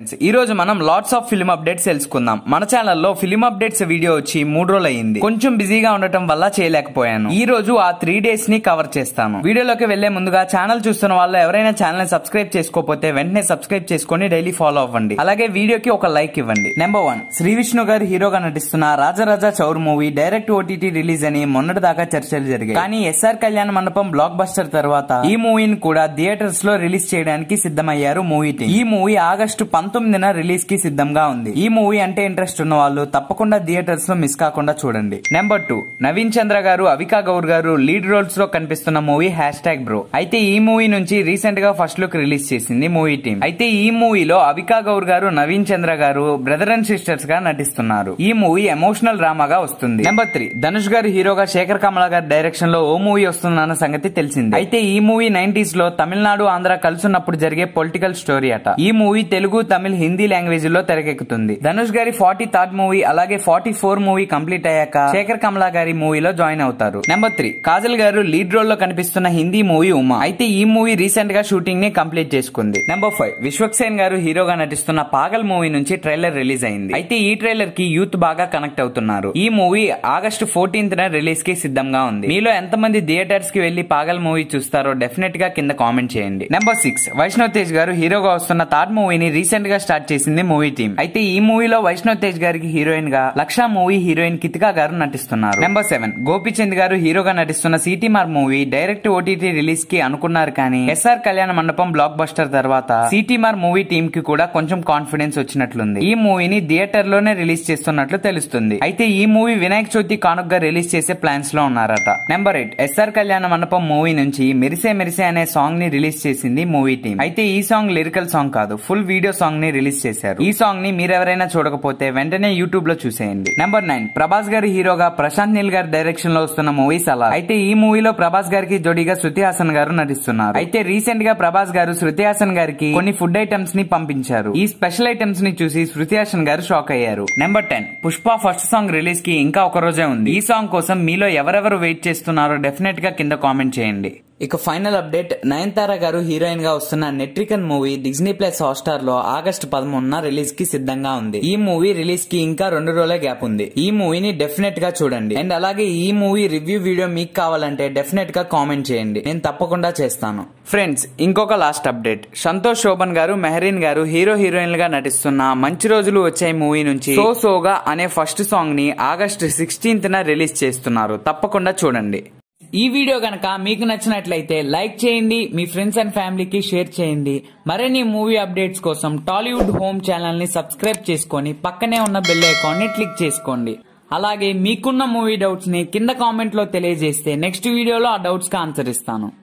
ఈ రోజు మనం లాట్స్ ఆఫ్ ఫిల్మ్ అప్డేట్స్ తెలుసుకుందాం మన ఛానల్లో ఫిల్మ్ అప్డేట్స్ వీడియో వచ్చి మూడు రోజులు అయింది కొంచెం బిజీగా ఉండటం వల్ల చేయలేకపోయాను ఈ రోజు ఆ త్రీ డేస్ ని కవర్ చేస్తాను వీడియోలోకి వెళ్లే ముందుగా ఛానల్ చూస్తున్న వాళ్ళు ఎవరైనా ఛానల్ సబ్స్క్రైబ్ చేసుకోకపోతే వెంటనే సబ్స్క్రైబ్ చేసుకొని డైలీ ఫాలో అవ్వండి అలాగే వీడియోకి ఒక లైక్ ఇవ్వండి నెంబర్ వన్ శ్రీ విష్ణు గారు హీరోగా నటిస్తున్న Rajaraja Chor movie direct OTT release అని మొన్నటి దాకా చర్చలు జరిగాయి కానీ ఎస్ఆర్ కళ్యాణ మండపం బ్లాక్ బస్టర్ తర్వాత ఈ మూవీని కూడా థియేటర్స్ లో రిలీజ్ చేయడానికి సిద్ధమయ్యారు మూవీ టీం ఈ మూవీ ఆగస్టు పంతొమ్మిదిన రిలీజ్ కి సిద్ధంగా ఉంది ఈ మూవీ అంటే ఇంట్రెస్ట్ ఉన్న వాళ్ళు తప్పకుండా థియేటర్స్ లో మిస్ కాకుండా చూడండి నెంబర్ టూ నవీన్ చంద్ర గారు అవికా గౌర్ గారు లీడ్ రోల్స్ లో కనిపిస్తున్న మూవీ హ్యాష్ ట్యాగ్ బ్రో అయితే ఈ మూవీ నుంచి రీసెంట్ గా ఫస్ట్ లుక్ రిలీజ్ చేసింది మూవీ టీం అయితే ఈ మూవీలో అవికా గౌర్ గారు నవీన్ చంద్ర గారు బ్రదర్ అండ్ సిస్టర్స్ గా నటిస్తున్నారు ఈ మూవీ ఎమోషనల్ డ్రామాగా వస్తుంది నెంబర్ త్రీ ధనుష్ గారు హీరోగా శేఖర్ కమల గారి డైరెక్షన్ లో ఓ మూవీ వస్తుందన్న సంగతి తెలిసింది అయితే ఈ మూవీ నైన్టీస్ లో తమిళనాడు ఆంధ్ర కలుసున్నప్పుడు జరిగే పొలిటికల్ స్టోరీ అట ఈ మూవీ తెలుగు తమిళ్ హిందీ లాంగ్వేజ్ లో తెరకెక్కుతుంది Dhanush garu forty third movie అలాగే ఫార్టీ ఫోర్ మూవీ కంప్లీట్ అయ్యాక శేఖర్ కమలా గారి మూవీలో జాయిన్ అవుతారు నెంబర్ త్రీ కాజల్ గారు లీడ్ రోల్ లో కనిపిస్తున్న హిందీ మూవీ ఉమా అయితే ఈ మూవీ రీసెంట్ గా షూటింగ్ ని కంప్లీట్ చేసుకుంది నెంబర్ ఫైవ్ విశ్వక్సేన్ గారు హీరోగా నటిస్తున్న పాగల్ మూవీ నుంచి ట్రైలర్ రిలీజ్ అయింది అయితే ఈ ట్రైలర్ కి యూత్ బాగా కనెక్ట్ అవుతున్నారు ఈ మూవీ ఆగస్టు ఫోర్టీన్త్ న రిలీజ్ కి సిద్ధంగా ఉంది మీలో ఎంతమంది థియేటర్స్ కి వెళ్లి పాగల్ మూవీ చూస్తారో డెఫినెట్ గా కింద కామెంట్ చేయండి నెంబర్ సిక్స్ వైష్ణవ్ తేజ్ గారు హీరోగా వస్తున్న థర్డ్ మూవీని రీసెంట్ గా స్టార్ట్ చేసింది మూవీ టీం అయితే ఈ మూవీలో వైష్ణవ్ తేజ్ గారికి హీరోయిన్ గా లక్షా మూవీ హీరోయిన్ కితికా గారు నటిస్తున్నారు నెంబర్ సెవెన్ గోపిచంద్ గారు హీరోగా నటిస్తున్న Seetimaarr movie direct OTT release కి అనుకున్నారు కానీ ఎస్ఆర్ కళ్యాణ మండపం బ్లాక్ బస్టర్ తర్వాత సిటీమార్ మూవీ టీం కి కూడా కొంచెం కాన్ఫిడెన్స్ వచ్చినట్లుంది ఈ మూవీని థియేటర్ లోనే రిలీజ్ చేస్తున్నట్లు తెలుస్తుంది అయితే ఈ మూవీ వినాయక చవితి కానుకగా రిలీజ్ చేసే ప్లాన్స్ లో ఉన్నారట నెంబర్ ఎయిట్ ఎస్ఆర్ కళ్యాణ మండపం మూవీ నుంచి మెరిసే మెరిసే అనే సాంగ్ ని రిలీజ్ చేసింది మూవీ టీం అయితే ఈ సాంగ్ లిరికల్ సాంగ్ కాదు ఫుల్ వీడియో సాంగ్ ని రిలీజ్ చేశారు ఈ సాంగ్ ని మీరెవరైనా చూడకపోతే వెంటనే యూట్యూబ్ లో చూసేయండి నెంబర్ నైన్ ప్రభాస్ గారి హీరోగా ప్రశాంత్ నీల్ గారి డైరెక్షన్ లో వస్తున్న మూవీ సలా అయితే ఈ మూవీలో ప్రభాస్ గారికి జోడీగా శృతి హాసన్ గారు నటిస్తున్నారు అయితే రీసెంట్ గా ప్రభాస్ గారు శృతి హాసన్ గారికి కొన్ని ఫుడ్ ఐటమ్స్ ని పంపించారు ఈ స్పెషల్ ఐటమ్స్ ని చూసి శృతి హాసన్ గారు షాక్ అయ్యారు number ten Pushpa first song release కి ఇంకా ఒక రోజే ఉంది ఈ సాంగ్ కోసం మీలో ఎవరెవరు వెయిట్ చేస్తున్నారో డెఫినెట్ గా కింద కామెంట్ చేయండి ఇక ఫైనల్ అప్డేట్ నయనతార గారు హీరోయిన్ గా వస్తున్న Netrikann movie Disney plus Hotstar లో ఆగస్టు పదమూడున రిలీజ్ కి సిద్ధంగా ఉంది ఈ మూవీ రిలీజ్ కి ఇంకా రెండు రోజులే గ్యాప్ ఉంది ఈ మూవీని డెఫినెట్ గా చూడండి అండ్ అలాగే ఈ మూవీ రివ్యూ వీడియో మీకు కావాలంటే డెఫినెట్ గా కామెంట్ చేయండి నేను తప్పకుండా చేస్తాను ఫ్రెండ్స్ ఇంకొక లాస్ట్ అప్డేట్ సంతోష్ శోభన్ గారు మెహరీన్ గారు హీరో హీరోయిన్ గా నటిస్తున్న మంచి రోజులు వచ్చాయి మూవీ నుంచి సో సోగా అనే ఫస్ట్ సాంగ్ ని ఆగస్టు సిక్స్టీన్త్ న రిలీజ్ చేస్తున్నారు తప్పకుండా చూడండి ఈ వీడియో గనక మీకు నచ్చినట్లయితే లైక్ చేయండి మీ ఫ్రెండ్స్ అండ్ ఫ్యామిలీకి షేర్ చేయండి మరిన్ని మూవీ అప్డేట్స్ కోసం టాలీవుడ్ హోమ్ ఛానల్ ని సబ్స్క్రైబ్ చేసుకొని పక్కనే ఉన్న బెల్ ఐకాన్ ని క్లిక్ చేసుకోండి అలాగే మీకున్న మూవీ డౌట్స్ ని కింద కామెంట్ లో తెలియజేస్తే నెక్స్ట్ వీడియోలో ఆ డౌట్స్ కి ఆన్సర్ ఇస్తాను